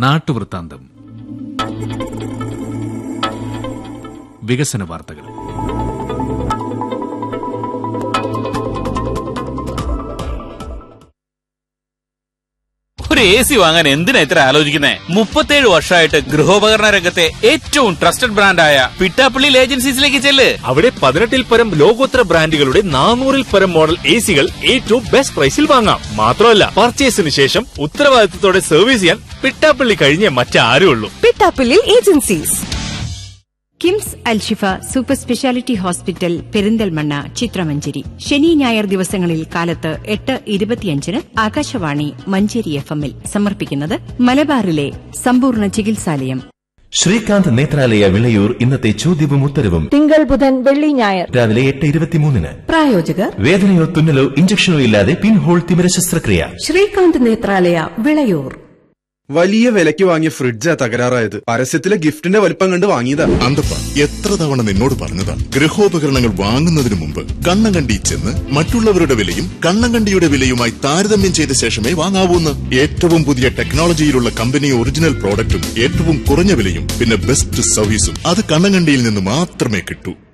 നാട്ടുവൃത്താന്തം വികസന വാർത്തകൾ ഒരു എ സി വാങ്ങാൻ എന്തിനാ ഇത്ര ആലോചിക്കുന്നേ മുപ്പത്തേഴ് വർഷമായിട്ട് ഗൃഹോപകരണ രംഗത്തെ ഏറ്റവും ട്രസ്റ്റഡ് ബ്രാൻഡായ പിട്ടാപ്പള്ളി ഏജൻസീസിലേക്ക് ചെല്ല് അവിടെ പതിനെട്ടിൽ പരം ലോകോത്തര ബ്രാൻഡുകളുടെ നാനൂറിൽ പരം മോഡൽ എ സികൾ ഏറ്റവും ബെസ്റ്റ് പ്രൈസിൽ വാങ്ങാം മാത്രമല്ല പർച്ചേസിന് ശേഷം ഉത്തരവാദിത്തത്തോടെ സർവീസ് ചെയ്യാൻ പിട്ടാപ്പള്ളി കഴിഞ്ഞേ മറ്റാരും ഉള്ളൂ Pittappillil agencies KIMS Al Shifa super speciality hospital Perinthalmanna ചിത്രമഞ്ചേരി ശനി ഞായർ ദിവസങ്ങളിൽ കാലത്ത് എട്ട് ഇരുപത്തിയഞ്ചിന് ആകാശവാണി മഞ്ചേരി എഫ് എമ്മിൽ സമർപ്പിക്കുന്നത് മലബാറിലെ സമ്പൂർണ്ണ ചികിത്സാലയം ശ്രീകാന്ത് നേത്രാലയ വിളയൂർ ഇന്നത്തെ ചോദ്യവും ഉത്തരവും തിങ്കൾ ബുധൻ വെള്ളി ഞായർ രാവിലെ എട്ട് ഇരുപത്തിമൂന്നിന് പ്രായോജകർ വേദനയോ തുന്നലോ ഇഞ്ചക്ഷനോ ഇല്ലാതെ പിൻഹോൾ തിമിര ശസ്ത്രക്രിയ ശ്രീകാന്ത് നേത്രാലയ വിളയൂർ വലിയ വിലയ്ക്ക് വാങ്ങിയ ഫ്രിഡ്ജാ തകരാറായത് പരസ്യത്തിലെ ഗിഫ്റ്റിന്റെ വലിപ്പം കണ്ട് വാങ്ങിയതാ അന്തപ്പ എത്ര തവണ നിന്നോട് പറഞ്ഞതാ ഗൃഹോപകരണങ്ങൾ വാങ്ങുന്നതിന് മുമ്പ് കണ്ണങ്കണ്ടി ചെന്ന് മറ്റുള്ളവരുടെ വിലയും കണ്ണങ്കണ്ടിയുടെ വിലയുമായി താരതമ്യം ചെയ്ത ശേഷമേ വാങ്ങാവൂന്ന് ഏറ്റവും പുതിയ ടെക്നോളജിയിലുള്ള കമ്പനി ഒറിജിനൽ പ്രോഡക്റ്റും ഏറ്റവും കുറഞ്ഞ വിലയും പിന്നെ ബെസ്റ്റ് സർവീസും അത് കണ്ണങ്കണ്ടിയിൽ നിന്ന് മാത്രമേ കിട്ടൂ